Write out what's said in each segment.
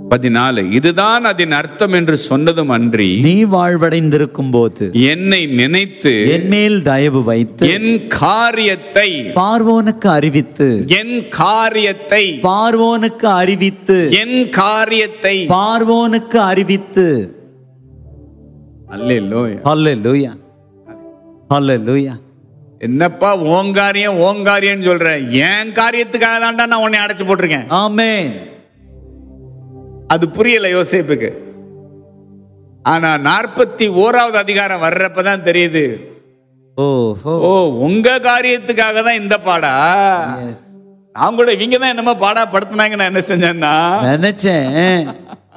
பதினாலு இதுதான் அதன் அர்த்தம் என்று சொன்னதும் அன்றி நீ வாழ்வடைந்திருக்கும் போது என்னை நினைத்து என் மேல் தயவு வைத்து என் காரியத்தை பார்வோனுக்கு அறிவித்து என் காரியத்தை பார்வோனுக்கு அறிவித்து என் காரியத்தை பார்வோனுக்கு அறிவித்து அல்லேலூயா ஹalleluya ஹalleluya என்னப்பா ஓங்காரியம் ஓங்காரியம்னு சொல்ற என் காரியத்துக்காக தான்டா நான் உன்னை அடைச்சு போட்டிருக்கேன் ஆமென் அது புரியல யோசேப்புக்கு ஆனா நாற்பத்தி ஓராவது அதிகாரம் வர்றப்பதான் தெரியுது ஓஹோ ஓ உங்க காரியத்துக்காக தான் இந்த பாடா Yes. நான் கூட இவங்க தான் என்னமோ பாடா படுத்துனாங்க நான் என்ன செஞ்சேன்னா நினைச்சேன்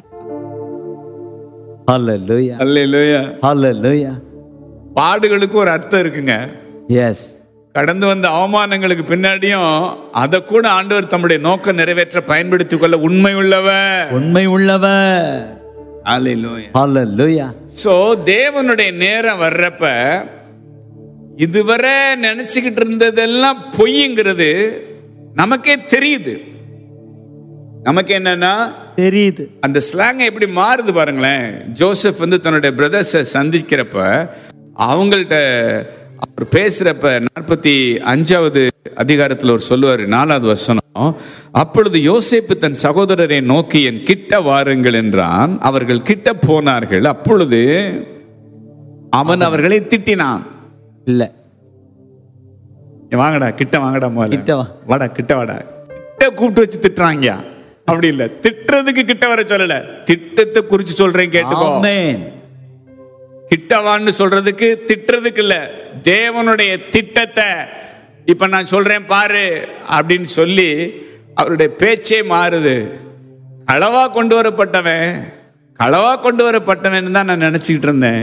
ஹalleluya அல்லேலூயா ஹalleluya பாடுகளுக்கு ஒரு அர்த்தம் இருக்குங்க எஸ் கடந்து வந்த அவமானங்களுக்கு பின்னாடியும் அதை கூட ஆண்டவர் தம்முடைய நோக்கம் நிறைவேற்ற பயன்படுத்திக் கொள்ள உண்மை உள்ளவர் உண்மை உள்ளவர் அல்லேலூயா ஹalleluya சோ தேவனுடைய நேரம் வர்றப்ப இதுவரை நினைச்சுக்கிட்டு இருந்ததெல்லாம் பொய்ங்கிறது நமக்கே தெரியுது நமக்கு என்னன்னா தெரியுது அந்த ஸ்லாங் எப்படி மாறுது பாருங்களேன் ஜோசப் வந்து தன்னுடைய பிரதர்ஸை சந்திக்கிறப்ப அவங்கள்ட்ட அவர் பேசுறப்ப நாற்பத்தி அஞ்சாவது அதிகாரத்தில் ஒரு சொல்லுவார் நாலாவது வசனம் அப்பொழுது யோசேப்பு தன் சகோதரரை நோக்கி என் கிட்ட வாருங்கள் என்றான் அவர்கள் கிட்ட போனார்கள் அப்பொழுது அவன் அவர்களை திட்டினான் இல்ல "ஏய், வாங்கடா கிட்ட வாங்கடா முதல்ல கிட்ட வா. வாடா கிட்ட வாடா கிட்ட கூப்பிட்டு வச்சு திட்டுறாங்க அப்படி இல்ல திட்டுறதுக்கு கிட்ட வர சொல்லல திட்டத்தை குறிச்சு சொல்றேன் கேட்டுக்கோ ஆமென் கிட்டவான்னு சொல்றதுக்கு திட்டுறதுக்கு இல்ல தேவனுடைய திட்டத்தை இப்ப நான் சொல்றேன் பாரு அப்படின்னு சொல்லி அவருடைய பேச்சே மாறுது களவா கொண்டு வரப்பட்டவன் களவா கொண்டு வரப்பட்டவன் தான் நான் நினைச்சுக்கிட்டு இருந்தேன்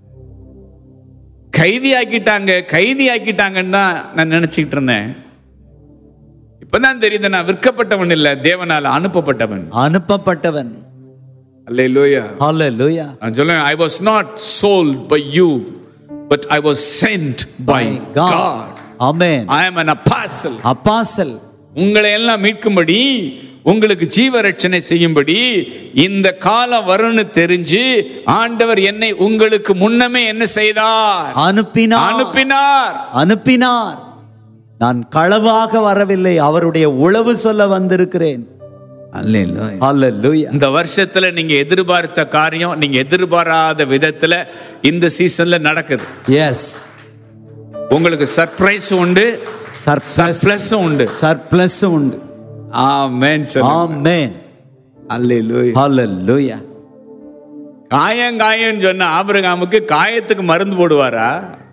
கைதி ஆக்கிட்டாங்க கைதி ஆக்கிட்டாங்கன்னு தான் நான் நினைச்சுக்கிட்டு இருந்தேன் இப்பதான் தெரியுது நான் விற்கப்பட்டவன் இல்ல தேவனால அனுப்பப்பட்டவன் அனுப்பப்பட்டவன் அல்லேலூயா ஹalleluya நான் சொல்லுவேன் I was not sold by you but I was send by God amen I am an apostle apostle உங்களை எல்லாம் மீட்கும்படி உங்களுக்கு ஜீவ ரட்சணை செய்யும்படி இந்த காலம் வரும்னு தெரிஞ்சு ஆண்டவர் என்னை உங்களுக்கு முன்னமே என்ன செய்தார் அனுப்பினார் அனுப்பினார் அனுப்பினார் நான் களவாக வரவில்லை அவருடைய உளவு சொல்ல வந்திருக்கிறேன் ஹalleluya இந்த வருஷத்துல நீங்க எதிர்பார்த்த காரியம் நீங்க எதிர்பாராத விதத்துல இந்த சீசன்ல நடக்குது எஸ் உங்களுக்கு சர்ப்ரைஸ் உண்டு சர்ப்ளஸ் சர்ப்ளஸும் உண்டு சர்ப்ளஸ் உண்டு ஆமென் சொல்லுங்க ஆமென் அல்லேலூயா ஹalleluya காயம் காயம்னு சொன்ன ஆபிரகாமுக்கு காயத்துக்கு மருந்து போடுவாரா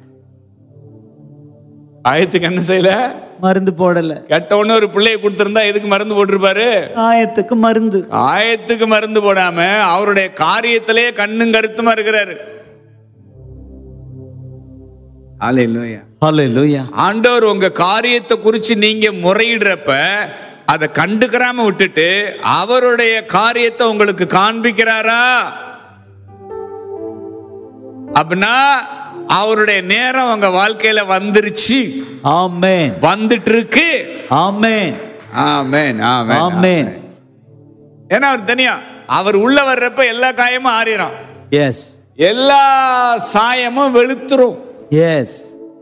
காயத்துக்கு என்ன செய்யல மருந்து போடல கெட்ட ஒண்ணு ஒரு பிள்ளையை கொடுத்திருந்தா எதுக்கு மருந்து போட்டிருப்பாரு காயத்துக்கு மருந்து காயத்துக்கு மருந்து போடாம அவருடைய காரியத்திலே கண்ணும் கருத்துமா இருக்கிறாரு அல்லேலூயா ஹalleluya ஆண்டவர் உங்க காரியத்தை குறிச்சு நீங்க முறையிடுறப்ப அதை கண்டுக்கிறாம விட்டுட்டு அவருடைய காரியத்தை உங்களுக்கு காண்பிக்கிறாரா அப்படின்னா அவருடைய நேரம் உங்க வாழ்க்கையில வந்துருச்சு ஆமென் வந்துட்டு இருக்கு ஆமென் ஆமென் ஆமென் ஆமென் ஏன்னா அவர் தனியா அவர் உள்ள வர்றப்ப எல்லா காயமும் ஆறிடும் எஸ் எல்லா சாயமும் வெளுத்துரும் எஸ்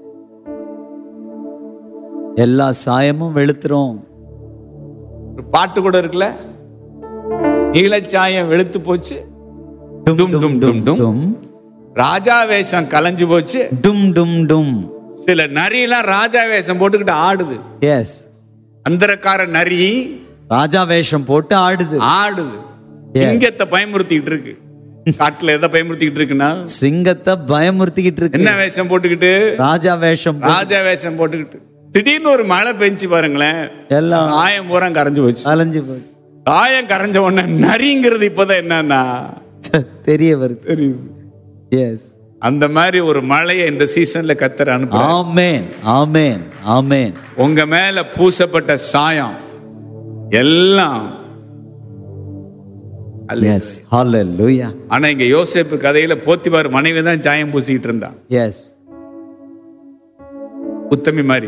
எல்லா சாயமும் வெளுத்துரும் ஒரு பாட்டு கூட இருக்குல்ல நீலச்சாயம் வெளுத்து போச்சு டும் டும் டும் டும் டும் ராஜா வேஷம் கலைஞ்சு போச்சு டும் டும் டும் சில நரியெல்லாம் ராஜா வேஷம் போட்டுக்கிட்டு ஆடுது எஸ் அந்தரக்கார நரி ராஜா வேஷம் போட்டு ஆடுது ஆடுது Yes. சிங்கத்தை பயமுறுத்திக்கிட்டு இருக்கு காட்டுல எதை பயமுறுத்திக்கிட்டு இருக்குன்னா சிங்கத்தை பயமுறுத்திக்கிட்டு இருக்கு என்ன வேஷம் போட்டுக்கிட்டு ராஜா வேஷம் போ- ராஜா வேஷம் போட்டுக்கிட்டு திடீர்னு ஒரு மழை பெஞ்சு பாருங்களேன் எல்லாம் சாயம் பூரா கரைஞ்சு போச்சு அலைஞ்சு போச்சு சாயம் கரைஞ்ச உடனே நரிங்கிறது இப்பதான் என்னன்னா தெரிய வருது தெரியுது எஸ் அந்த மாதிரி ஒரு மழையை இந்த சீசன்ல கத்தர் அனுப்ப ஆமென் ஆமென் ஆமென் உங்க மேல பூசப்பட்ட சாயம் எல்லாம் அல்ல. எஸ் ஹalleluya ஆனா இங்க யோசேப்பு கதையில போத்திபார் மனைவி தான் சாயம் பூசிக்கிட்டு இருந்தா எஸ் உத்தமி மாதிரி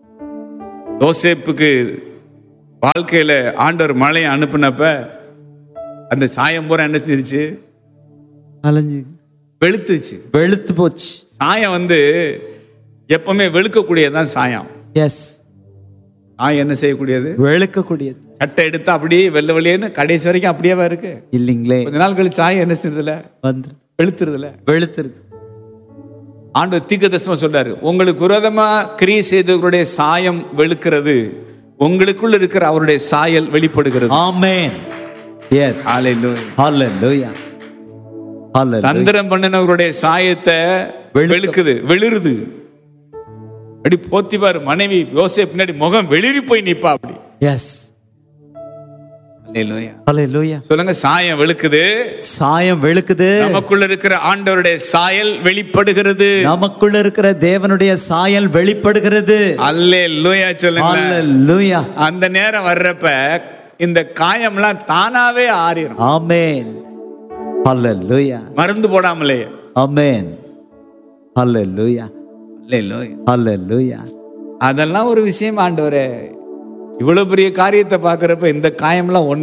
யோசேப்புக்கு வாழ்க்கையில ஆண்டவர் மழையை அனுப்புனப்ப அந்த சாயம் பூரா என்ன செஞ்சிருச்சு அலைஞ்சு வெளுத்துச்சு வெளுத்து போச்சு சாயம் வந்து எப்பவுமே வெளுக்கக்கூடியதுதான் சாயம் எஸ் சாயம் என்ன செய்யக்கூடியது வெளுக்கக்கூடியது சட்டை எடுத்து அப்படியே வெள்ளை வெளியேன்னு கடைசி வரைக்கும் அப்படியேவா இருக்கு இல்லைங்களே கொஞ்ச நாள் கழிச்சு சாயம் என்ன செய்யறதுல வந்துருது வெளுத்துறதுல வெளுத்துருது ஆண்டவர் தீர்க்கதரிசனமா சொல்றாரு உங்களுக்கு விரோதமா கிரியை செய்தவர்களுடைய சாயம் வெளுக்கிறது உங்களுக்குள்ள இருக்கிற அவருடைய சாயல் வெளிப்படுகிறது ஆமென் எஸ் ஹalleluya. ஹalleluya ஹalleluya தந்திரம் பண்ணினவருடைய சாயத்தை வெளுக்க- வெளுக்குது வெளிருது அப்படி போத்திபார் மனைவி யோசேப் பின்னாடி முகம் வெளிரி போய் நிப்பா அப்படி எஸ் ஹalleluya. ஹalleluya சொல்லுங்க சாயம் வெளுக்குது சாயம் வெளுக்குது நமக்குள்ள இருக்கிற ஆண்டவருடைய சாயல் வெளிப்படுகிறது நமக்குள்ள இருக்கிற தேவனுடைய சாயல் வெளிப்படுகிறது அல்லேலூயா சொல்லுங்க ஹalleluya அந்த நேரம் வர்றப்ப இந்த காயம்லாம் தானாவே ஆறிடும் ஆமென் ஹalleluya மருந்து போடாமலே ஆமென் ஹalleluya அல்லேலூயா. ஹalleluya அதெல்லாம் ஒரு விஷயம் ஆண்டவரே இவ்வளவு பெரிய காரியத்தை பார்க்கறப்ப இந்த காயம்லாம் ஒண்ணு